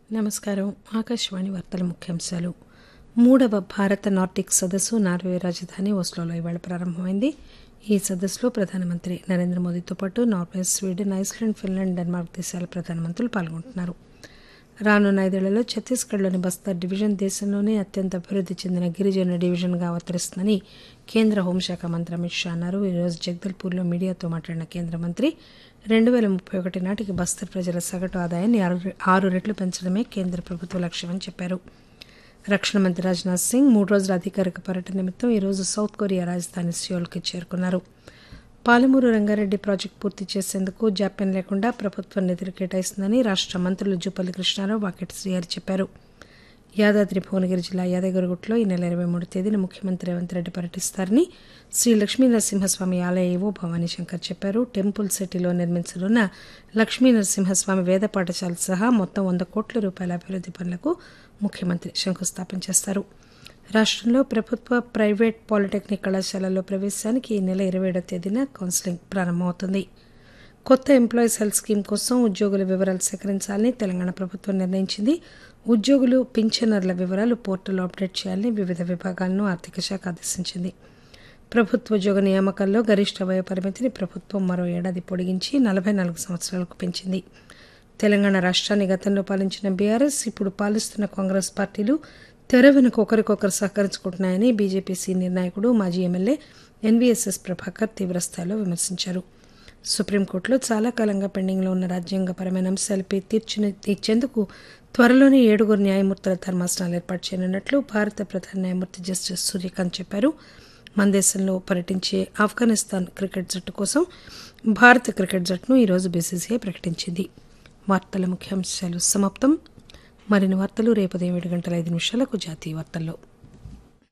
నమస్కారం ఆకాశవాణి వార్తల ముఖ్యాంశాలు మూడవ భారత నార్డిక్ సదస్సు నార్వే రాజధాని ఓస్లోలో ఇవాళ ప్రారంభమైంది ఈ సదస్సులో ప్రధానమంత్రి నరేంద్ర మోదీతో పాటు Norway Sweden Iceland Finland Denmark దేశాల ప్రధానమంత్రులు పాల్గొంటున్నారు రానున్న ఐదేళ్లలో ఛత్తీస్గఢ్లోని బస్తర్ డివిజన్ దేశంలోనే అత్యంత అభివృద్ధి చెందిన గిరిజన డివిజన్గా అవతరిస్తుందని కేంద్ర హోంశాఖ మంత్రి అమిత్ షా అన్నారు ఈరోజు జగదల్పూర్లో మీడియాతో మాట్లాడిన కేంద్ర మంత్రి రెండు వేల ముప్పై ఒకటి నాటికి బస్తర్ ప్రజల సగటు ఆదాయాన్ని ఆరు ఆరు రెట్లు పెంచడమే కేంద్ర ప్రభుత్వ లక్ష్యమని చెప్పారు రక్షణ మంత్రి రాజ్నాథ్ సింగ్ మూడు రోజుల అధికారిక పర్యటన నిమిత్తం ఈరోజు సౌత్ కొరియా రాజధాని సియోల్కి చేరుకున్నారు పాలమూరు రంగారెడ్డి ప్రాజెక్టు పూర్తి చేసేందుకు జాప్యం లేకుండా ప్రభుత్వం నిధులు కేటాయిస్తుందని రాష్ట మంత్రులు జూపల్లి కృష్ణారావు వాకెట్ శ్రీహరి చెప్పారు యాదాద్రి భువనగిరి జిల్లా యాదగిరిగుట్టలో ఈ నెల ఇరవై మూడు తేదీన ముఖ్యమంత్రి రేవంత్ రెడ్డి పర్యటిస్తారని శ్రీ లక్ష్మీ నరసింహస్వామి ఆలయ ఏవో భవానీ శంకర్ చెప్పారు టెంపుల్ సిటీలో నిర్మించనున్న లక్ష్మీ నరసింహస్వామి వేద పాఠశాల సహా మొత్తం వంద కోట్ల రూపాయల అభివృద్ది పనులకు ముఖ్యమంత్రి శంకుస్థాపన చేస్తారు రాష్టంలో ప్రభుత్వ ప్రైవేట్ పాలిటెక్నిక్ కళాశాలల్లో ప్రవేశానికి ఈ నెల ఇరవై ఏడవ తేదీన కౌన్సిలింగ్ ప్రారంభమవుతుంది కొత్త ఎంప్లాయీస్ హెల్త్ స్కీమ్ కోసం ఉద్యోగుల వివరాలు సేకరించాలని తెలంగాణ ప్రభుత్వం నిర్ణయించింది ఉద్యోగులు పింఛనర్ల వివరాలు పోర్టల్లో అప్డేట్ చేయాలని వివిధ విభాగాలను ఆర్థిక శాఖ ఆదేశించింది ప్రభుత్వ ఉద్యోగ నియామకాల్లో గరిష్ట వయ పరిమితిని ప్రభుత్వం మరో ఏడాది పొడిగించి నలభై నాలుగు సంవత్సరాలకు పెంచింది తెలంగాణ రాష్ట్రాన్ని గతంలో పాలించిన బీఆర్ఎస్ ఇప్పుడు పాలిస్తున్న కాంగ్రెస్ పార్టీలు తెర వెనుక ఒకరికొకరు సహకరించుకుంటున్నాయని బీజేపీ సీనియర్ నాయకుడు మాజీ ఎమ్మెల్యే ఎన్వీఎస్ఎస్ ప్రభాకర్ తీవ్రస్థాయిలో విమర్శించారు సుప్రీంకోర్టులో చాలా కాలంగా పెండింగ్లో ఉన్న రాజ్యాంగపరమైన అంశాలపై తీర్చిని ఇచ్చేందుకు త్వరలోనే ఏడుగురు న్యాయమూర్తుల ధర్మాసనాలు ఏర్పాటు చేయనున్నట్లు భారత ప్రధాన న్యాయమూర్తి జస్టిస్ సూర్యకాంత్ చెప్పారు మన దేశంలో పర్యటించే ఆఫ్ఘనిస్తాన్ క్రికెట్ జట్టు కోసం భారత క్రికెట్ జట్టును ఈరోజు బీసీసీఐ ప్రకటించింది వార్తల ముఖ్యాంశాలు సమాప్తం మరిన్ని వార్తలు రేపు ఉదయం ఏడు గంటల ఐదు నిమిషాలకు జాతీయ వార్తల్లో